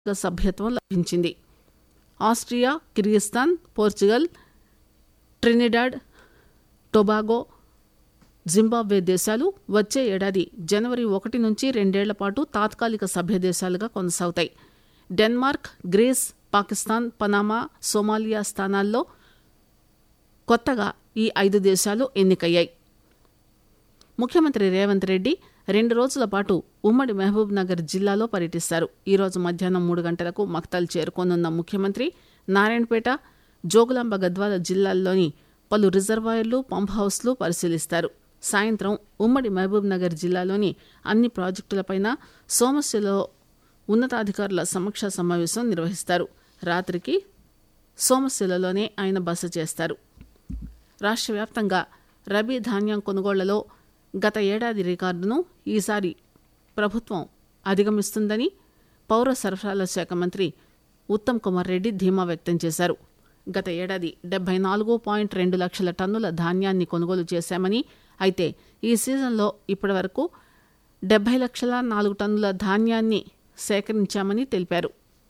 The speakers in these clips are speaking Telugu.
సభ్యత్వం లభించింది Austria Kyrgyzstan Portugal Trinidad Tobago Zimbabwe దేశాలు వచ్చే ఏడాది జనవరి ఒకటి నుంచి రెండేళ్ల పాటు తాత్కాలిక సభ్య దేశాలుగా కొనసాగుతాయి Denmark Greece Pakistan Panama Somalia స్థానాల్లో కొత్తగా ఈ ఐదు దేశాలు ఎన్నికయ్యాయి ముఖ్యమంత్రి రేవంత్ రెడ్డి రెండు రోజుల పాటు ఉమ్మడి మహబూబ్ నగర్ జిల్లాలో పర్యటిస్తారు ఈ రోజు మధ్యాహ్నం మూడు గంటలకు మక్తల్ చేరుకోనున్న ముఖ్యమంత్రి నారాయణపేట జోగులాంబ గద్వాల జిల్లాల్లోని పలు రిజర్వాయర్లు పంప్ హౌస్లు పరిశీలిస్తారు సాయంత్రం ఉమ్మడి మహబూబ్ నగర్ జిల్లాలోని అన్ని ప్రాజెక్టులపైన సోమశిలో ఉన్నతాధికారుల సమీక్షా సమావేశం నిర్వహిస్తారు రాత్రికి సోమశిలలోనే ఆయన బస చేస్తారు రాష్ట్ర వ్యాప్తంగా రబీ ధాన్యం కొనుగోళ్లలో గత ఏడాది రికార్డును ఈసారి ప్రభుత్వం అధిగమిస్తుందని పౌర సరఫరాల శాఖ మంత్రి ఉత్తమ్ కుమార్ రెడ్డి ధీమా వ్యక్తం చేశారు గత ఏడాది డెబ్బై నాలుగు పాయింట్ రెండు లక్షల టన్నుల ధాన్యాన్ని కొనుగోలు చేశామని అయితే ఈ సీజన్లో ఇప్పటి వరకు డెబ్బై లక్షల నాలుగు టన్నుల ధాన్యాన్ని సేకరించామని తెలిపారు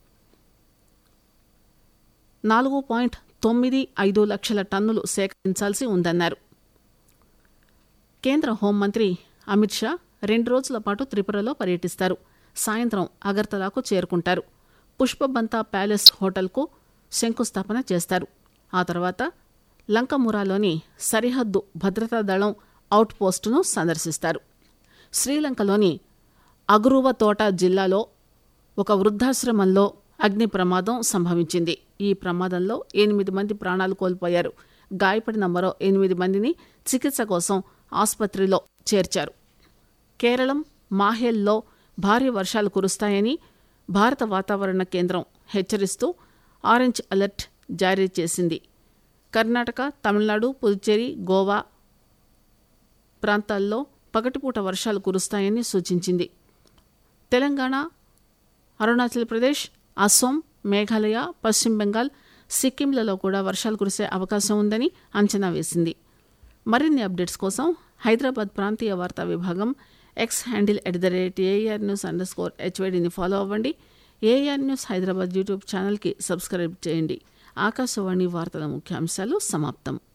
నాలుగు పాయింట్ తొమ్మిది ఐదు లక్షల టన్నులు సేకరించాల్సి ఉందన్నారు కేంద్ర హోంమంత్రి అమిత్ షా రెండు రోజుల పాటు త్రిపురలో పర్యటిస్తారు సాయంత్రం అగర్తలాకు చేరుకుంటారు పుష్పబంతా ప్యాలెస్ హోటల్కు శంకుస్థాపన చేస్తారు ఆ తర్వాత లంకమురాలోని సరిహద్దు భద్రతా దళం అవుట్ పోస్టును సందర్శిస్తారు శ్రీలంకలోని అగురువ తోట జిల్లాలో ఒక వృద్ధాశ్రమంలో అగ్ని ప్రమాదం సంభవించింది ఈ ప్రమాదంలో ఎనిమిది మంది ప్రాణాలు కోల్పోయారు గాయపడిన మరో ఎనిమిది మందిని చికిత్స కోసం ఆసుపత్రిలో చేర్చారు కేరళం మాహేల్లో భారీ వర్షాలు కురుస్తాయని భారత వాతావరణ కేంద్రం హెచ్చరిస్తూ ఆరెంజ్ అలర్ట్ జారీ చేసింది కర్ణాటక తమిళనాడు పుదుచ్చేరి గోవా ప్రాంతాల్లో పగటిపూట వర్షాలు కురుస్తాయని సూచించింది తెలంగాణ అరుణాచల్ ప్రదేశ్ అస్సోం మేఘాలయ పశ్చిమ బెంగాల్ సిక్కింలలో కూడా వర్షాలు కురిసే అవకాశం ఉందని అంచనా వేసింది మరిన్ని అప్డేట్స్ కోసం హైదరాబాద్ ప్రాంతీయ వార్తా విభాగం X handle at the rate A R news underscore స్కోర్ హెచ్వైడిని ఫాలో అవ్వండి ఏఆర్ న్యూస్ హైదరాబాద్ యూట్యూబ్ ఛానల్కి సబ్స్క్రైబ్ చేయండి ఆకాశవాణి వార్తల ముఖ్యాంశాలు సమాప్తం